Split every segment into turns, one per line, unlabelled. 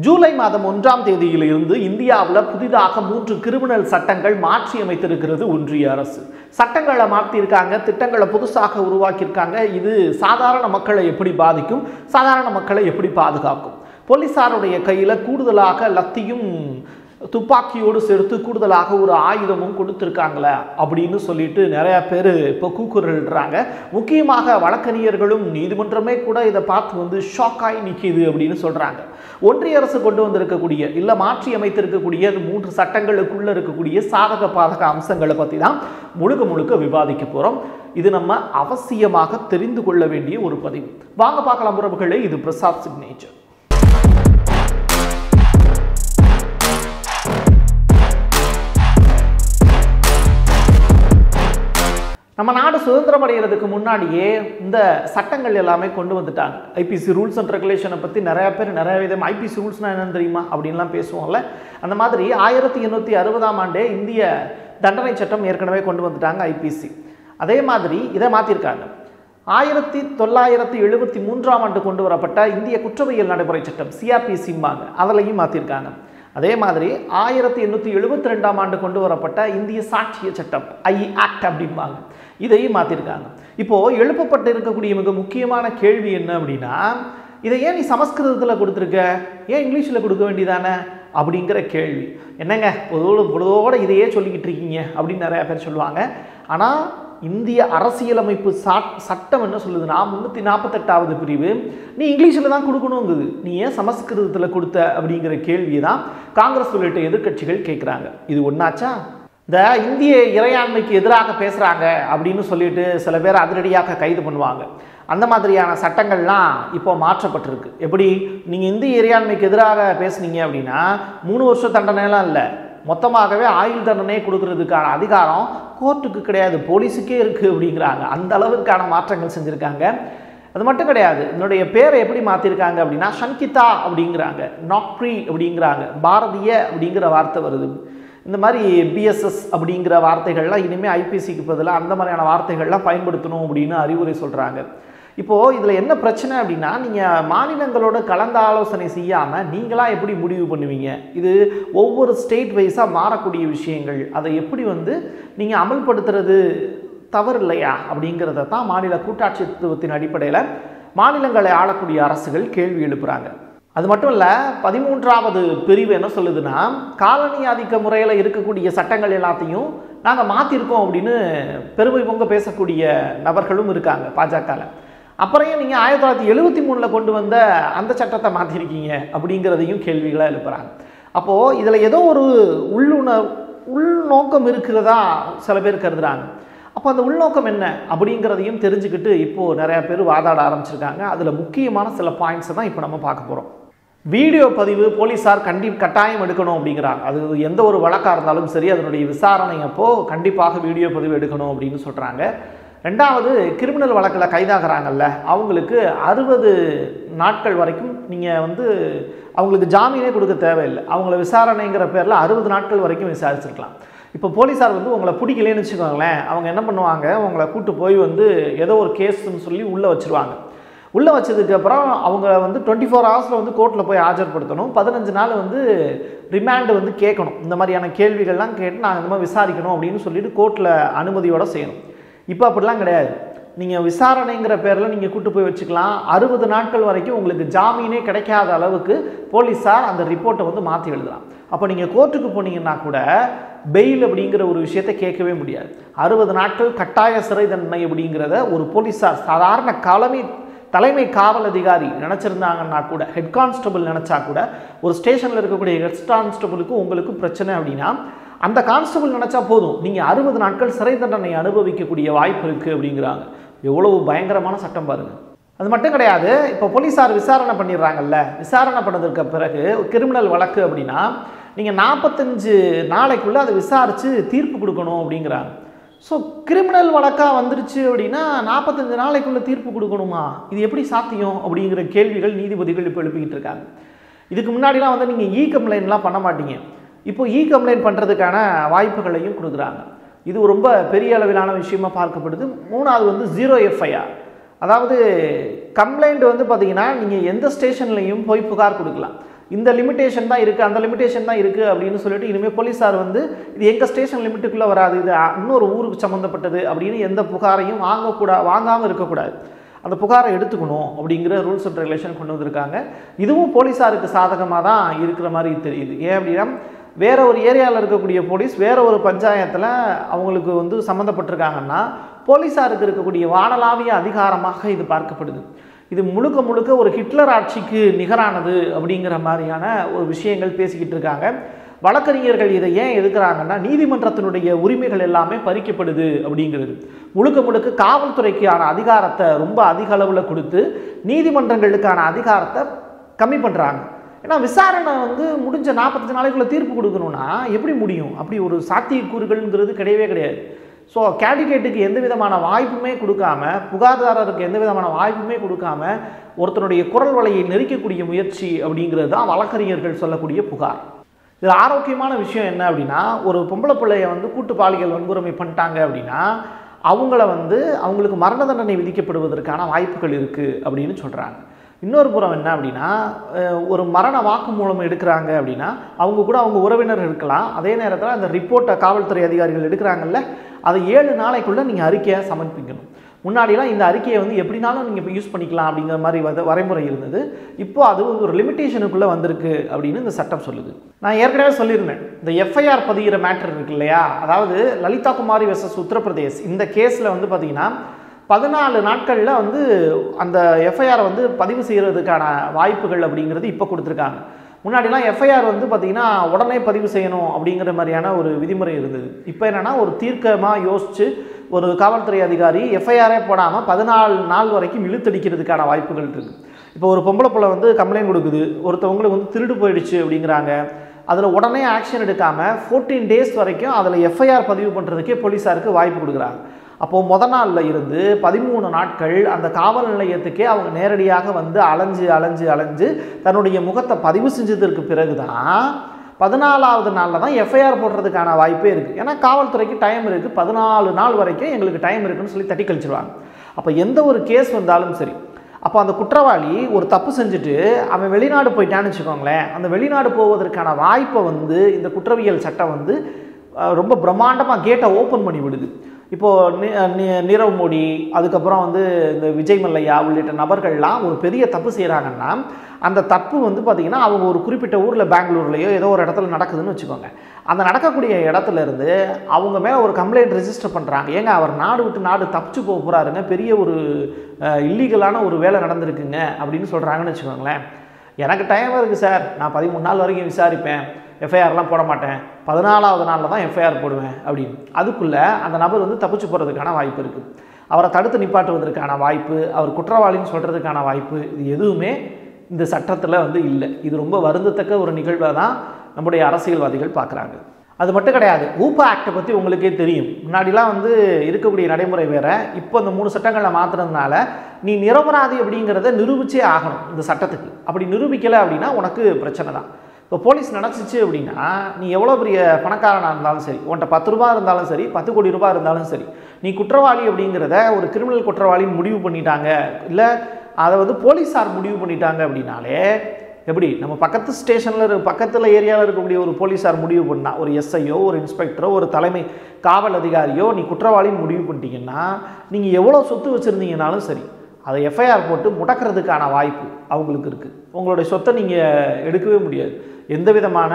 ஜூலை மாதம் ஒன்றாம் தேதியிலிருந்து இந்தியாவில் புதிதாக மூன்று கிரிமினல் சட்டங்கள் மாற்றி அமைத்திருக்கிறது ஒன்றிய அரசு சட்டங்களை மாற்றியிருக்காங்க திட்டங்களை புதுசாக உருவாக்கியிருக்காங்க இது சாதாரண மக்களை எப்படி பாதிக்கும் சாதாரண மக்களை எப்படி பாதுகாக்கும் போலீசாருடைய கையில் கூடுதலாக லத்தியும் துப்பாக்கியோடு சேர்த்து கூடுதலாக ஒரு ஆயுதமும் கொடுத்துருக்காங்களே அப்படின்னு சொல்லிட்டு நிறைய பேர் இப்போ கூக்குரல்றாங்க முக்கியமாக வழக்கறிஞர்களும் நீதிமன்றமே கூட இதை பார்த்து வந்து ஷாக்காய் நிற்கிது அப்படின்னு சொல்கிறாங்க ஒன்றிய அரசு கொண்டு வந்திருக்கக்கூடிய இல்லை மாற்றி அமைத்திருக்கக்கூடிய இந்த மூன்று சட்டங்களுக்குள்ளே இருக்கக்கூடிய சாதக பாதக அம்சங்களை பற்றி தான் முழுக்க முழுக்க விவாதிக்க போகிறோம் இது நம்ம அவசியமாக தெரிந்து கொள்ள வேண்டிய ஒரு பதிவு வாங்க பார்க்கலாம் உறவுகளே இது பிரசாத் சிக்னேச்சர் நம்ம நாடு சுதந்திரம் அடைகிறதுக்கு முன்னாடியே இந்த சட்டங்கள் எல்லாமே கொண்டு வந்துட்டாங்க ஐபிசி ரூல்ஸ் அண்ட் ரெகுலேஷனை பற்றி நிறைய பேர் நிறைய விதம் ஐபிசி ரூல்ஸ்னால் என்னன்னு தெரியுமா அப்படின்லாம் பேசுவோம்ல அந்த மாதிரி ஆயிரத்தி எண்ணூற்றி அறுபதாம் ஆண்டே இந்திய தண்டனை சட்டம் ஏற்கனவே கொண்டு வந்துட்டாங்க ஐபிசி அதே மாதிரி இதை மாற்றிருக்காங்க ஆயிரத்தி தொள்ளாயிரத்தி எழுபத்தி மூன்றாம் ஆண்டு கொண்டு வரப்பட்ட இந்திய குற்றவியல் நடைமுறை சட்டம் சிஆர்பிசிம்பாங்க அதிலையும் மாற்றிருக்காங்க அதே மாதிரி ஆயிரத்தி எண்ணூற்றி எழுபத்தி ரெண்டாம் ஆண்டு கொண்டு வரப்பட்ட இந்திய சாட்சிய சட்டம் ஐ ஆக்ட் அப்படிம்பாங்க இதையும் மாற்றிருக்காங்க இப்போது எழுப்பப்பட்டு இருக்கக்கூடிய மிக முக்கியமான கேள்வி என்ன அப்படின்னா இதை ஏன் நீ சமஸ்கிருதத்தில் கொடுத்துருக்க ஏன் இங்கிலீஷில் கொடுக்க வேண்டியதானே அப்படிங்கிற கேள்வி என்னங்க பொதுவோடு பொழுதோடு இதையே சொல்லிக்கிட்டு இருக்கீங்க அப்படின்னு நிறையா பேர் சொல்லுவாங்க ஆனால் இந்திய அரசியலமைப்பு சாட் சட்டம் என்ன சொல்லுதுன்னா முந்நூற்றி நாற்பத்தெட்டாவது பிரிவு நீ இங்கிலீஷில் தான் கொடுக்கணுங்குது நீ ஏன் சமஸ்கிருதத்தில் கொடுத்த அப்படிங்கிற கேள்வியை தான் காங்கிரஸ் உள்ளிட்ட எதிர்க்கட்சிகள் கேட்குறாங்க இது ஒன்றாச்சா இந்த இந்திய இறையாண்மைக்கு எதிராக பேசுகிறாங்க அப்படின்னு சொல்லிட்டு சில பேர் அதிரடியாக கைது பண்ணுவாங்க அந்த மாதிரியான சட்டங்கள்லாம் இப்போ மாற்றப்பட்டிருக்கு எப்படி நீங்கள் இந்திய இறையாண்மைக்கு எதிராக பேசுனீங்க அப்படின்னா மூணு வருஷம் தண்டனைலாம் இல்லை மொத்தமாகவே ஆயுள் தண்டனை கொடுக்கறதுக்கான அதிகாரம் கோர்ட்டுக்கு கிடையாது போலீஸுக்கே இருக்குது அப்படிங்கிறாங்க அந்த அளவுக்கான மாற்றங்கள் செஞ்சுருக்காங்க அது மட்டும் கிடையாது என்னுடைய பேரை எப்படி மாற்றிருக்காங்க அப்படின்னா சங்கிதா அப்படிங்கிறாங்க நாக்ரி அப்படிங்கிறாங்க பாரதிய அப்படிங்கிற வார்த்தை வருது இந்த மாதிரி பிஎஸ்எஸ் அப்படிங்கிற வார்த்தைகள்லாம் இனிமேல் ஐபிசிக்கு பதிலாக அந்த மாதிரியான வார்த்தைகள்லாம் பயன்படுத்தணும் அப்படின்னு அறிவுரை சொல்கிறாங்க இப்போது இதில் என்ன பிரச்சனை அப்படின்னா நீங்கள் மாநிலங்களோட கலந்த ஆலோசனை செய்யாமல் நீங்களாக எப்படி முடிவு பண்ணுவீங்க இது ஒவ்வொரு ஸ்டேட் வைஸாக மாறக்கூடிய விஷயங்கள் அதை எப்படி வந்து நீங்கள் அமல்படுத்துறது தவறு இல்லையா அப்படிங்கிறத தான் மாநில கூட்டாட்சித்துவத்தின் அடிப்படையில் மாநிலங்களை ஆளக்கூடிய அரசுகள் கேள்வி எழுப்புகிறாங்க அது மட்டும் இல்லை பதிமூன்றாவது பிரிவு என்ன சொல்லுதுன்னா காலனி ஆதிக்க முறையில் இருக்கக்கூடிய சட்டங்கள் எல்லாத்தையும் நாங்கள் மாற்றிருக்கோம் அப்படின்னு பெருமை பொங்க பேசக்கூடிய நபர்களும் இருக்காங்க பாஜகவில் அப்புறம் ஏன் நீங்கள் ஆயிரத்தி தொள்ளாயிரத்தி எழுபத்தி மூணில் கொண்டு வந்த அந்த சட்டத்தை மாற்றிருக்கீங்க அப்படிங்கிறதையும் கேள்விகளாக எழுப்புறாங்க அப்போது இதில் ஏதோ ஒரு உள்ளுண உள்நோக்கம் இருக்கிறதா சில பேர் கருதுகிறாங்க அப்போ அந்த உள்நோக்கம் என்ன அப்படிங்கிறதையும் தெரிஞ்சுக்கிட்டு இப்போது நிறையா பேர் வாதாட ஆரம்பிச்சிருக்காங்க அதில் முக்கியமான சில பாயிண்ட்ஸை தான் இப்போ நம்ம பார்க்க போகிறோம் வீடியோ பதிவு போலீஸார் கண்டி கட்டாயம் எடுக்கணும் அப்படிங்கிறாங்க அது எந்த ஒரு வழக்காக இருந்தாலும் சரி அதனுடைய விசாரணை அப்போது கண்டிப்பாக வீடியோ பதிவு எடுக்கணும் அப்படின்னு சொல்கிறாங்க ரெண்டாவது கிரிமினல் வழக்கில் கைதாகிறாங்கல்ல அவங்களுக்கு அறுபது நாட்கள் வரைக்கும் நீங்கள் வந்து அவங்களுக்கு ஜாமீனே கொடுக்க தேவையில்லை அவங்கள விசாரணைங்கிற பேரில் அறுபது நாட்கள் வரைக்கும் விசாரிச்சிருக்கலாம் இப்போ போலீஸார் வந்து உங்களை பிடிக்கலன்னு வச்சுக்கோங்களேன் அவங்க என்ன பண்ணுவாங்க உங்களை கூட்டு போய் வந்து ஏதோ ஒரு கேஸ்ன்னு சொல்லி உள்ளே வச்சுருவாங்க உள்ளே வச்சதுக்கப்புறம் அவங்க வந்து டுவெண்ட்டி ஃபோர் ஹவர்ஸில் வந்து கோர்ட்டில் போய் ஆஜர்படுத்தணும் பதினஞ்சு நாள் வந்து ரிமாண்டு வந்து கேட்கணும் இந்த மாதிரியான கேள்விகள்லாம் கேட்டு நாங்கள் இந்த மாதிரி விசாரிக்கணும் அப்படின்னு சொல்லிட்டு கோர்ட்டில் அனுமதியோடு செய்யணும் இப்போ அப்படிலாம் கிடையாது நீங்கள் விசாரணைங்கிற பேரில் நீங்கள் கூட்டு போய் வச்சுக்கலாம் அறுபது நாட்கள் வரைக்கும் உங்களுக்கு ஜாமீனே கிடைக்காத அளவுக்கு போலீஸார் அந்த ரிப்போர்ட்டை வந்து மாற்றி எழுதலாம் அப்போ நீங்கள் கோர்ட்டுக்கு போனீங்கன்னா கூட பெயில் அப்படிங்கிற ஒரு விஷயத்தை கேட்கவே முடியாது அறுபது நாட்கள் கட்டாய சிறை தண்டனை அப்படிங்கிறத ஒரு போலீஸார் சாதாரண காலமே தலைமை காவல் அதிகாரி நினச்சிருந்தாங்கன்னா கூட ஹெட் கான்ஸ்டபிள் நினச்சா கூட ஒரு ஸ்டேஷனில் இருக்கக்கூடிய ஹெட் கான்ஸ்டபிளுக்கும் உங்களுக்கும் பிரச்சனை அப்படின்னா அந்த கான்ஸ்டபிள் நினச்சா போதும் நீங்கள் அறுபது நாட்கள் சிறை தண்டனை அனுபவிக்கக்கூடிய வாய்ப்பு இருக்குது அப்படிங்கிறாங்க எவ்வளவு பயங்கரமான சட்டம் பாருங்கள் அது மட்டும் கிடையாது இப்போ போலீஸார் விசாரணை பண்ணிடுறாங்கல்ல விசாரணை பண்ணதுக்கு பிறகு கிரிமினல் வழக்கு அப்படின்னா நீங்கள் நாற்பத்தஞ்சு நாளைக்குள்ளே அதை விசாரித்து தீர்ப்பு கொடுக்கணும் அப்படிங்கிறாங்க ஸோ கிரிமினல் வழக்காக வந்துருச்சு அப்படின்னா நாற்பத்தஞ்சு நாளைக்குள்ளே தீர்ப்பு கொடுக்கணுமா இது எப்படி சாத்தியம் அப்படிங்கிற கேள்விகள் நீதிபதிகள் இப்போ எழுப்பிக்கிட்டு இருக்காங்க இதுக்கு முன்னாடிலாம் வந்து நீங்கள் இ கம்ப்ளைண்ட்லாம் பண்ண மாட்டீங்க இப்போ இ கம்ப்ளைண்ட் பண்ணுறதுக்கான வாய்ப்புகளையும் கொடுக்குறாங்க இது ரொம்ப பெரிய அளவிலான விஷயமா பார்க்கப்படுது மூணாவது வந்து ஜீரோ எஃப்ஐஆர் அதாவது கம்ப்ளைண்ட் வந்து பார்த்தீங்கன்னா நீங்கள் எந்த ஸ்டேஷன்லையும் போய் புகார் கொடுக்கலாம் இந்த லிமிட்டேஷன் தான் இருக்குது அந்த லிமிட்டேஷன் தான் இருக்குது அப்படின்னு சொல்லிட்டு இனிமேல் போலீஸார் வந்து இது எங்கள் ஸ்டேஷன் லிமிட்டுக்குள்ளே வராது இது அ- இன்னொரு ஊருக்கு சம்மந்தப்பட்டது அப்படின்னு எந்த புகாரையும் வாங்கக்கூடா வாங்காமல் இருக்கக்கூடாது அந்த புகாரை எடுத்துக்கணும் அப்படிங்கிற ரூல்ஸ் அண்ட் ரெகுலேஷன் கொண்டு வந்திருக்காங்க இதுவும் போலீஸாருக்கு சாதகமாக தான் இருக்கிற மாதிரி தெரியுது ஏன் அப்படின்னா வேற ஒரு ஏரியாவில் இருக்கக்கூடிய போலீஸ் வேற ஒரு பஞ்சாயத்தில் அவங்களுக்கு வந்து சம்மந்தப்பட்டிருக்காங்கன்னா போலீஸாருக்கு இருக்கக்கூடிய வானளாவிய அதிகாரமாக இது பார்க்கப்படுது இது முழுக்க முழுக்க ஒரு ஹிட்லர் ஆட்சிக்கு நிகரானது அப்படிங்கிற மாதிரியான ஒரு விஷயங்கள் பேசிக்கிட்டு இருக்காங்க வழக்கறிஞர்கள் இதை ஏன் எதுக்குறாங்கன்னா நீதிமன்றத்தினுடைய உரிமைகள் எல்லாமே பறிக்கப்படுது அப்படிங்கிறது முழுக்க முழுக்க காவல்துறைக்கான அதிகாரத்தை ரொம்ப அதிக அளவில் கொடுத்து நீதிமன்றங்களுக்கான அதிகாரத்தை கம்மி பண்ணுறாங்க ஏன்னா விசாரணை வந்து முடிஞ்ச நாற்பத்தஞ்சு நாளைக்குள்ள தீர்ப்பு கொடுக்கணும்னா எப்படி முடியும் அப்படி ஒரு சாத்தியக்கூறுகள்ங்கிறது கிடையவே கிடையாது ஸோ கேண்டிடேட்டுக்கு எந்த விதமான வாய்ப்புமே கொடுக்காம புகார்தாரருக்கு எந்த விதமான வாய்ப்புமே கொடுக்காம ஒருத்தனுடைய குரல் வலையை நெரிக்கக்கூடிய முயற்சி அப்படிங்கிறது தான் வழக்கறிஞர்கள் சொல்லக்கூடிய புகார் இதில் ஆரோக்கியமான விஷயம் என்ன அப்படின்னா ஒரு பொம்பளை பிள்ளைய வந்து கூட்டு பாலியல் வன்முறை பண்ணிட்டாங்க அப்படின்னா அவங்கள வந்து அவங்களுக்கு மரண தண்டனை விதிக்கப்படுவதற்கான வாய்ப்புகள் இருக்குது அப்படின்னு சொல்கிறாங்க இன்னொரு புறம் என்ன அப்படின்னா அஹ், ஒரு மரண வாக்குமூலம் எடுக்கிறாங்க அப்படின்னா அவங்க கூட அவங்க உறவினர் இருக்கலாம் அதே நேரத்தில் அந்த ரிப்போர்ட்டை காவல்துறை அதிகாரிகள் எடுக்கிறாங்கல்ல அதை ஏழு நாளைக்குள்ளே நீங்கள் அறிக்கையாக சமர்ப்பிக்கணும் முன்னாடிலாம் இந்த அறிக்கையை வந்து எப்படினாலும் நீங்கள் இப்போ யூஸ் பண்ணிக்கலாம் அப்படிங்கிற மாதிரி வத வரைமுறை இருந்தது இப்போ அது வந்து ஒரு லிமிட்டேஷனுக்குள்ளே வந்திருக்கு அப்படின்னு இந்த சட்டம் சொல்லுது நான் ஏற்கனவே சொல்லியிருந்தேன் இந்த எஃப்ஐஆர் பதிகிற மேட்டர் இருக்கு இல்லையா அதாவது லலிதா குமாரி வெர்சஸ் உத்தரப்பிரதேஷ் இந்த கேஸில் வந்து பார்த்தீங்கன்னா பதினாலு நாட்களில் வந்து அந்த எஃப்ஐஆர் வந்து பதிவு செய்கிறதுக்கான வாய்ப்புகள் அப்படிங்கிறது இப்போ கொடுத்துருக்காங்க முன்னாடிலாம் எஃப்ஐஆர் வந்து பார்த்திங்கன்னா உடனே பதிவு செய்யணும் அப்படிங்கிற மாதிரியான ஒரு விதிமுறை இருந்தது இப்போ என்னென்னா ஒரு தீர்க்கமாக யோசித்து ஒரு காவல்துறை அதிகாரி எஃப்ஐஆரே போடாமல் பதினாலு நாள் வரைக்கும் இழுத்தடிக்கிறதுக்கான வாய்ப்புகள் இருக்குது இப்போ ஒரு பொம்பளை பிள்ளை வந்து கம்ப்ளைண்ட் கொடுக்குது ஒருத்தவங்களுக்கு வந்து திருடு போயிடுச்சு அப்படிங்கிறாங்க அதில் உடனே ஆக்ஷன் எடுக்காமல் ஃபோர்டீன் டேஸ் வரைக்கும் அதில் எஃப்ஐஆர் பதிவு பண்ணுறதுக்கே போலீஸாருக்கு வாய்ப்பு கொடுக்குறாங்க அப்போது முத நாளில் இருந்து பதிமூணு நாட்கள் அந்த காவல் நிலையத்துக்கே அவங்க நேரடியாக வந்து அலைஞ்சு அலைஞ்சு அலைஞ்சு தன்னுடைய முகத்தை பதிவு செஞ்சதற்கு பிறகு தான் பதினாலாவது நாளில் தான் எஃப்ஐஆர் போடுறதுக்கான வாய்ப்பே இருக்குது ஏன்னா காவல்துறைக்கு டைம் இருக்குது பதினாலு நாள் வரைக்கும் எங்களுக்கு டைம் இருக்குன்னு சொல்லி தட்டி கழிச்சிருவாங்க அப்போ எந்த ஒரு கேஸ் வந்தாலும் சரி அப்போ அந்த குற்றவாளி ஒரு தப்பு செஞ்சுட்டு அவன் வெளிநாடு போயிட்டான்னு வச்சுக்கோங்களேன் அந்த வெளிநாடு போவதற்கான வாய்ப்பை வந்து இந்த குற்றவியல் சட்டம் வந்து அஹ், ரொம்ப பிரம்மாண்டமாக கேட்டை ஓப்பன் பண்ணி விடுது இப்போது நி நி- நீரவ் மோடி அதுக்கப்புறம் வந்து இந்த விஜய் மல்லையா உள்ளிட்ட நபர்கள்லாம் ஒரு பெரிய தப்பு செய்கிறாங்கன்னா அந்த தப்பு வந்து பார்த்திங்கன்னா அவங்க ஒரு குறிப்பிட்ட ஊரில் பெங்களூர்லேயோ ஏதோ ஒரு இடத்துல நடக்குதுன்னு வச்சுக்கோங்க அந்த நடக்கக்கூடிய இடத்துல இருந்து அவங்க மேலே ஒரு கம்ப்ளைண்ட் ரெஜிஸ்டர் பண்ணுறாங்க ஏங்க அவர் நாடு விட்டு நாடு தப்பிச்சு போக போகிறாருங்க பெரிய ஒரு இல்லீகலான ஒரு வேலை நடந்திருக்குங்க அப்படின்னு சொல்கிறாங்கன்னு வச்சுக்கோங்களேன் எனக்கு டைம் இருக்குது சார் நான் பதிமூணு நாள் வரைக்கும் விசாரிப்பேன் எஃப்ஐஆர்லாம் போட மாட்டேன் பதினாலாவது நாளில் தான் எஃப்ஐஆர் போடுவேன் அப்படின்னு அதுக்குள்ளே அந்த நபர் வந்து தப்பிச்சு போகிறதுக்கான வாய்ப்பு இருக்குது அவரை தடுத்து நிப்பாட்டுவதற்கான வாய்ப்பு அவர் குற்றவாளின்னு சொல்கிறதுக்கான வாய்ப்பு இது எதுவுமே இந்த சட்டத்தில் வந்து இல்லை இது ரொம்ப வருந்தத்தக்க ஒரு நிகழ்வாக தான் நம்முடைய அரசியல்வாதிகள் பார்க்குறாங்க அது மட்டும் கிடையாது ஊப்பா ஆக்டை பற்றி உங்களுக்கே தெரியும் முன்னாடிலாம் வந்து இருக்கக்கூடிய நடைமுறை வேற இப்போ இந்த மூணு சட்டங்களை மாற்றுறதுனால நீ நிரபராதி அப்படிங்கிறத நிரூபிச்சே ஆகணும் இந்த சட்டத்துக்கு அப்படி நிரூபிக்கலை அப்படின்னா உனக்கு பிரச்சனை தான் இப்போ போலீஸ் நினச்சிச்சு அப்படின்னா நீ எவ்வளோ பெரிய பணக்காரனாக இருந்தாலும் சரி உன்கிட்ட பத்து ரூபா இருந்தாலும் சரி பத்து கோடி ரூபாய் இருந்தாலும் சரி நீ குற்றவாளி அப்படிங்கிறத ஒரு கிரிமினல் குற்றவாளின்னு முடிவு பண்ணிட்டாங்க இல்லை அதை வந்து போலீஸார் முடிவு பண்ணிட்டாங்க அப்படின்னாலே எப்படி நம்ம பக்கத்து ஸ்டேஷனில் பக்கத்தில் ஏரியாவில் இருக்கக்கூடிய ஒரு போலீஸார் முடிவு பண்ணா ஒரு எஸ்ஐயோ ஒரு இன்ஸ்பெக்டரோ ஒரு தலைமை காவல் அதிகாரியோ நீ குற்றவாளின்னு முடிவு பண்ணிட்டீங்கன்னா நீங்கள் எவ்வளோ சொத்து வச்சுருந்தீங்கனாலும் சரி அதை எஃப்ஐஆர் போட்டு முடக்கிறதுக்கான வாய்ப்பு அவங்களுக்கு இருக்குது உங்களுடைய சொத்தை நீங்கள் எடுக்கவே முடியாது எந்த விதமான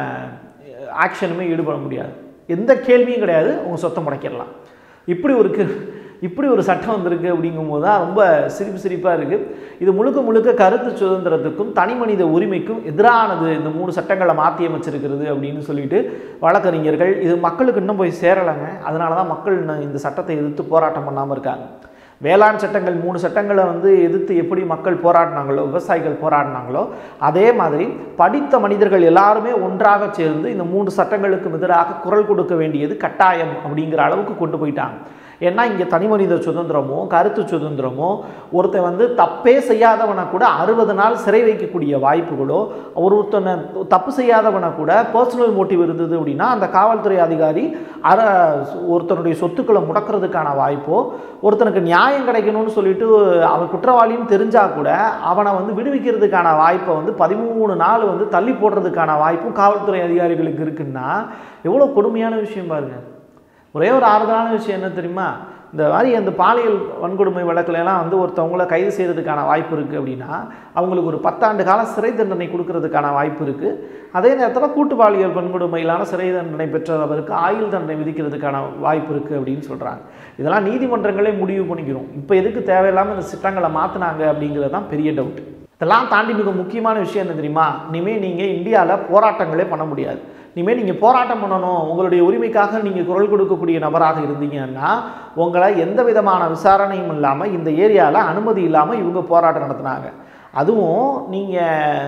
ஆக்ஷனுமே ஈடுபட முடியாது எந்த கேள்வியும் கிடையாது உங்கள் சொத்தை முடக்கிடலாம் இப்படி ஒரு கி- இப்படி ஒரு சட்டம் வந்திருக்கு அப்படிங்கும்போது தான் ரொம்ப சிரிப்பு சிரிப்பாக இருக்குது இது முழுக்க முழுக்க கருத்து சுதந்திரத்துக்கும் தனி மனித உரிமைக்கும் எதிரானது இந்த மூணு சட்டங்களை மாற்றி அமைச்சிருக்கிறது அப்படின்னு சொல்லிட்டு வழக்கறிஞர்கள் இது மக்களுக்கு இன்னும் போய் சேரலைங்க அதனால தான் மக்கள் இன்னும் இந்த சட்டத்தை எதிர்த்து போராட்டம் பண்ணாமல் இருக்காங்க வேளாண் சட்டங்கள் மூணு சட்டங்களை வந்து எதிர்த்து எப்படி மக்கள் போராடினாங்களோ விவசாயிகள் போராடினாங்களோ அதே மாதிரி படித்த மனிதர்கள் எல்லாருமே ஒன்றாக சேர்ந்து இந்த மூன்று சட்டங்களுக்கும் எதிராக குரல் கொடுக்க வேண்டியது கட்டாயம் அப்படிங்கிற அளவுக்கு கொண்டு போயிட்டாங்க ஏன்னா இங்கே தனி மனித சுதந்திரமோ கருத்து சுதந்திரமோ ஒருத்தன் வந்து தப்பே செய்யாதவனை கூட அறுபது நாள் சிறை வைக்கக்கூடிய வாய்ப்புகளோ ஒருத்தனை தப்பு செய்யாதவனை கூட பர்சனல் மோட்டிவ் இருந்தது அப்படின்னா அந்த காவல்துறை அதிகாரி அற ஒருத்தனுடைய சொத்துக்களை முடக்கிறதுக்கான வாய்ப்போ ஒருத்தனுக்கு நியாயம் கிடைக்கணும்னு சொல்லிட்டு அவன் குற்றவாளின்னு தெரிஞ்சா கூட அவனை வந்து விடுவிக்கிறதுக்கான வாய்ப்பை வந்து பதிமூணு நாள் வந்து தள்ளி போடுறதுக்கான வாய்ப்பும் காவல்துறை அதிகாரிகளுக்கு இருக்குன்னா எவ்வளோ கொடுமையான விஷயம் பாருங்க ஒரே ஒரு ஆறுதலான விஷயம் என்ன தெரியுமா இந்த மாதிரி அந்த பாலியல் வன்கொடுமை வழக்குல எல்லாம் வந்து ஒருத்தவங்கள கைது செய்கிறதுக்கான வாய்ப்பு இருக்குது அப்படின்னா அவங்களுக்கு ஒரு பத்தாண்டு காலம் சிறை தண்டனை கொடுக்கறதுக்கான வாய்ப்பு இருக்குது அதே நேரத்தில் கூட்டு பாலியல் வன்கொடுமையிலான சிறை தண்டனை பெற்றவருக்கு ஆயுள் தண்டனை விதிக்கிறதுக்கான வாய்ப்பு இருக்குது அப்படின்னு சொல்கிறாங்க இதெல்லாம் நீதிமன்றங்களே முடிவு பண்ணிக்கிறோம் இப்போ எதுக்கு தேவையில்லாமல் இந்த சட்டங்களை மாற்றினாங்க அப்படிங்கிறது தான் பெரிய டவுட் இதெல்லாம் தாண்டி மிக முக்கியமான விஷயம் என்ன தெரியுமா இனிமேல் நீங்கள் இந்தியாவில் போராட்டங்களே பண்ண முடியாது இனிமேல் நீங்கள் போராட்டம் பண்ணணும் உங்களுடைய உரிமைக்காக நீங்கள் குரல் கொடுக்கக்கூடிய நபராக இருந்தீங்கன்னா உங்களை எந்த விதமான விசாரணையும் இல்லாமல் இந்த ஏரியாவில் அனுமதி இல்லாமல் இவங்க போராட்டம் நடத்துனாங்க அதுவும் நீங்கள்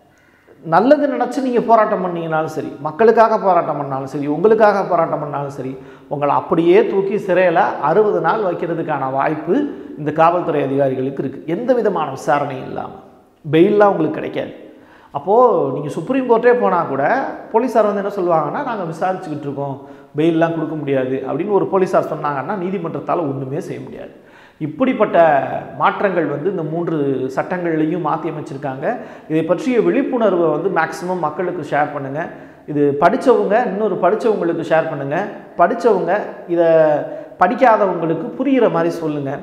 நல்லது நினச்சி நீங்கள் போராட்டம் பண்ணீங்கனாலும் சரி மக்களுக்காக போராட்டம் பண்ணாலும் சரி உங்களுக்காக போராட்டம் பண்ணாலும் சரி உங்களை அப்படியே தூக்கி சிறையில் அறுபது நாள் வைக்கிறதுக்கான வாய்ப்பு இந்த காவல்துறை அதிகாரிகளுக்கு இருக்குது எந்த விதமான விசாரணையும் இல்லாமல் பெயில்லாம் உங்களுக்கு கிடைக்காது அப்போது நீங்கள் சுப்ரீம் கோர்ட்டே போனால் கூட போலீஸார் வந்து என்ன சொல்லுவாங்கன்னா நாங்கள் விசாரிச்சுக்கிட்டு இருக்கோம் பெயிலெலாம் கொடுக்க முடியாது அப்படின்னு ஒரு போலீஸார் சொன்னாங்கன்னா நீதிமன்றத்தால் ஒன்றுமே செய்ய முடியாது இப்படிப்பட்ட மாற்றங்கள் வந்து இந்த மூன்று சட்டங்கள்லையும் மாற்றி அமைச்சிருக்காங்க இதை பற்றிய விழிப்புணர்வை வந்து மேக்ஸிமம் மக்களுக்கு ஷேர் பண்ணுங்கள் இது படித்தவங்க இன்னொரு படித்தவங்களுக்கு ஷேர் பண்ணுங்கள் படித்தவங்க இதை படிக்காதவங்களுக்கு புரிகிற மாதிரி சொல்லுங்கள்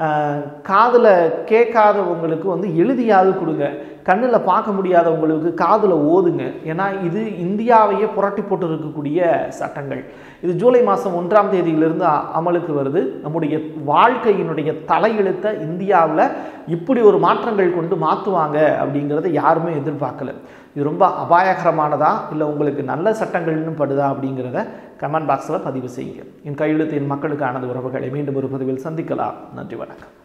காதில் கேட்காதவங்களுக்கு வந்து எழுதியாவது கொடுங்க கண்ணில் பார்க்க முடியாதவங்களுக்கு காதில் ஓதுங்க ஏன்னா இது இந்தியாவையே புரட்டி போட்டு இருக்கக்கூடிய சட்டங்கள் இது ஜூலை மாதம் ஒன்றாம் தேதியிலிருந்து அ- அமலுக்கு வருது நம்முடைய வாழ்க்கையினுடைய தலையெழுத்தை இந்தியாவில் இப்படி ஒரு மாற்றங்கள் கொண்டு மாற்றுவாங்க அப்படிங்கிறத யாருமே எதிர்பார்க்கல இது ரொம்ப அபாயகரமானதா இல்லை உங்களுக்கு நல்ல சட்டங்கள்னு படுதா அப்படிங்கிறத கமெண்ட் பாக்ஸில் பதிவு செய்யுங்க என் கையெழுத்து என் மக்களுக்கானது உறவுகளை மீண்டும் ஒரு பதிவில் சந்திக்கலாம் நன்றி வணக்கம்